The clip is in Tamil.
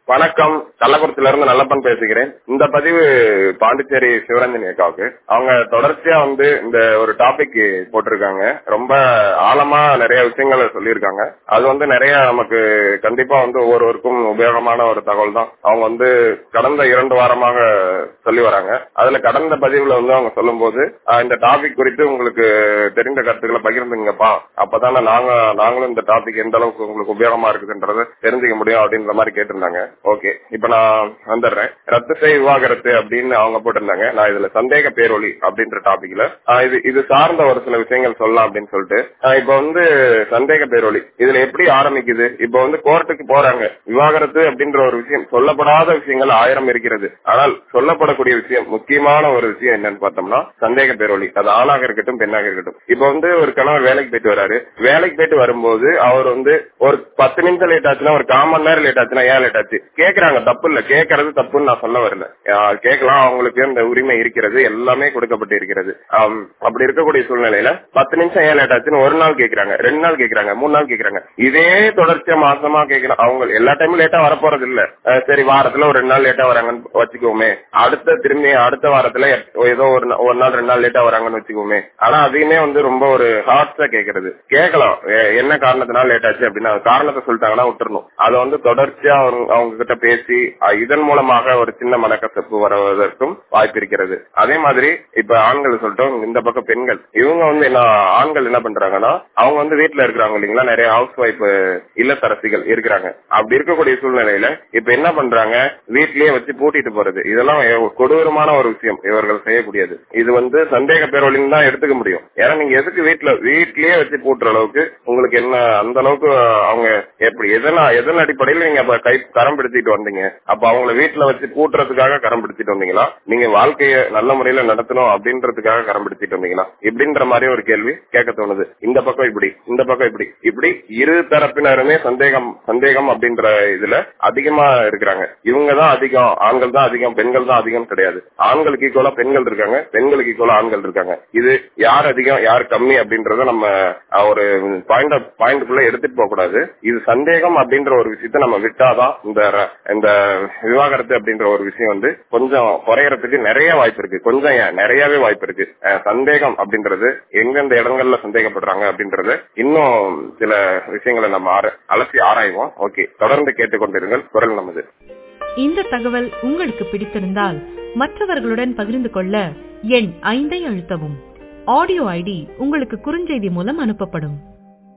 வணக்கம் கள்ளக்குறிச்சில இருந்து நல்லப்பன் பேசுகிறேன் இந்த பதிவு பாண்டிச்சேரி சிவரஞ்சனி அக்காவுக்கு அவங்க தொடர்ச்சியா வந்து இந்த ஒரு டாபிக் போட்டிருக்காங்க ரொம்ப ஆழமா நிறைய விஷயங்களை சொல்லியிருக்காங்க அது வந்து நிறைய நமக்கு கண்டிப்பா வந்து ஒவ்வொருவருக்கும் உபயோகமான ஒரு தகவல் தான் அவங்க வந்து கடந்த இரண்டு வாரமாக சொல்லி வராங்க அதுல கடந்த பதிவுல வந்து அவங்க சொல்லும்போது ஆஹ், இந்த டாபிக் குறித்து உங்களுக்கு தெரிந்த கருத்துக்களை பகிர்ந்துங்கப்பா அப்பதானே நாங்க நாங்களும் இந்த டாபிக் எந்த அளவுக்கு உங்களுக்கு உபயோகமா இருக்குதுன்றத தெரிஞ்சுக்க முடியும் அப்படின்ற மாதிரி கேட்டிருந்தாங்க ஓகே இப்ப நான் வந்துடுறேன் ரத்து செய் விவாகரத்து அப்படின்னு அவங்க போட்டிருந்தாங்க நான் இதுல சந்தேக பேரொலி அப்படின்ற டாபிக்ல இது இது சார்ந்த ஒரு சில விஷயங்கள் சொல்லலாம் அப்படின்னு சொல்லிட்டு ஆஹ் இப்ப வந்து சந்தேக பேரொலி இதுல எப்படி ஆரம்பிக்குது இப்ப வந்து கோர்ட்டுக்கு போறாங்க விவாகரத்து அப்படின்ற ஒரு விஷயம் சொல்லப்படாத விஷயங்கள் ஆயிரம் இருக்கிறது ஆனால் சொல்லப்படக்கூடிய விஷயம் முக்கியமான ஒரு விஷயம் என்னன்னு பார்த்தோம்னா சந்தேக பேரொலி அது ஆணாக இருக்கட்டும் பெண்ணாக இருக்கட்டும் இப்ப வந்து ஒரு கணவர் வேலைக்கு போயிட்டு வராரு வேலைக்கு போயிட்டு வரும்போது அவர் வந்து ஒரு பத்து நிமிஷம் லேட் ஆச்சுன்னா ஒரு கால் மணி நேரம் லேட் ஆச்சுன்னா ஏன் லேட் ஆச்சு கேக்குறாங்க தப்பு இல்ல கேட்கறது தப்புன்னு நான் சொல்ல வரல ஆஹ் கேட்கலாம் அவங்களுக்கு இந்த உரிமை இருக்கிறது எல்லாமே கொடுக்கப்பட்டு இருக்கிறது ஆம், அப்படி இருக்கக்கூடிய சூழ்நிலையில பத்து நிமிஷம் ஏன் லேட் ஆச்சுன்னு ஒரு நாள் கேக்குறாங்க ரெண்டு நாள் கேக்குறாங்க மூணு நாள் கேக்குறாங்க இதே தொடர்ச்சியா மாசமா கேட்கலாம் அவங்க எல்லா டைமும் லேட்டா வரப்போறது இல்ல அஹ் சரி வாரத்துல ஒரு ரெண்டு நாள் லேட்டா வராங்கன்னு வச்சுக்கோமே அடுத்த திரும்பி அடுத்த வாரத்துல ஏதோ ஒரு நா- ஒரு நாள் ரெண்டு நாள் லேட்டா வராங்கன்னு வச்சுக்கோமே ஆனா அதையுமே வந்து ரொம்ப ஒரு ஹார்ட்ஸா கேக்குறது கேட்கலாம் எ- என்ன காரணத்தினால லேட் ஆச்சு அப்படின்னு அது காரணத்தை சொல்லிட்டாங்கன்னா விட்டுறணும் அதை வந்து தொடர்ச்சியா அவங்க அவங்க கிட்ட பேசி அஹ் இதன் மூலமாக ஒரு சின்ன மனக்கசப்பு வருவதற்கும் வாய்ப்பு இருக்கிறது அதே மாதிரி இப்ப ஆண்கள் சொல்லிட்டோம் இந்த பக்கம் பெண்கள் இவங்க வந்து என்ன ஆண்கள் என்ன பண்றாங்கன்னா அவங்க வந்து வீட்டுல இருக்கிறாங்க இல்லைங்களா நிறைய ஹவுஸ் ஒய்ஃப் இல்லத்தரசிகள் இருக்கிறாங்க அப்படி இருக்கக்கூடிய சூழ்நிலையில இப்ப என்ன பண்றாங்க வீட்லயே வச்சு பூட்டிட்டு போறது இதெல்லாம் எ- கொடூரமான ஒரு விஷயம் இவர்கள் செய்யக்கூடியது இது வந்து சந்தேக பேரொழின்னு தான் எடுத்துக்க முடியும் ஏன்னா நீங்க எதுக்கு வீட்டுல வீட்லயே வச்சு பூட்டுற அளவுக்கு உங்களுக்கு என்ன அந்த அளவுக்கு அவங்க எப்படி எதனா எதன் அடிப்படையில் நீங்க அப்ப கை கரம் பிடிச்சிட்டு வந்தீங்க அப்ப அவங்கள வீட்டுல வச்சு பூட்டுறதுக்காக கரம் பிடிச்சிட்டு வந்தீங்களா நீங்க வாழ்க்கைய நல்ல முறையில நடத்தணும் அப்படின்றதுக்காக கரம் பிடிச்சிட்டு வந்தீங்களா இப்படின்ற மாதிரி ஒரு கேள்வி கேட்க தோணுது இந்த பக்கம் இப்படி இந்த பக்கம் இப்படி இப்படி இரு தரப்பினருமே சந்தேகம் சந்தேகம் அப்படின்ற இதுல அதிகமா இருக்கிறாங்க இவங்க தான் அதிகம் ஆண்கள் தான் அதிகம் பெண்கள் தான் அதிகம் கிடையாது ஆண்களுக்கு ஈக்குவலா பெண்கள் இருக்காங்க பெண்களுக்கு ஈக்குவலா ஆண்கள் இருக்காங்க இது யார் அதிகம் யார் கம்மி அப்படின்றத நம்ம அஹ், ஒரு பாயிண்ட் பாயிண்ட்குள்ள எடுத்துட்டு போக கூடாது இது சந்தேகம் அப்படின்ற ஒரு விஷயத்த நம்ம விட்டாதான் இந்த ர- இந்த விவாகரத்து அப்படின்ற ஒரு விஷயம் வந்து கொஞ்சம் குறையறதுக்கு நிறைய வாய்ப்பு இருக்கு கொஞ்சம் ஏன், நிறையவே வாய்ப்பு இருக்கு அஹ், சந்தேகம் அப்படின்றது எந்தெந்த இடங்கள்ல சந்தேகப்படுறாங்க அப்படின்றது இன்னும் சில விஷயங்களை நம்ம ஆர- அலசி ஆராய்வோம் ஓகே தொடர்ந்து கேட்டுக்கொண்டிருங்கள் குரல் நமது இந்த தகவல் உங்களுக்கு பிடித்திருந்தால் மற்றவர்களுடன் பகிர்ந்து கொள்ள எண் ஐந்தை அழுத்தவும் ஆடியோ ஐடி உங்களுக்கு குறுஞ்செய்தி மூலம் அனுப்பப்படும்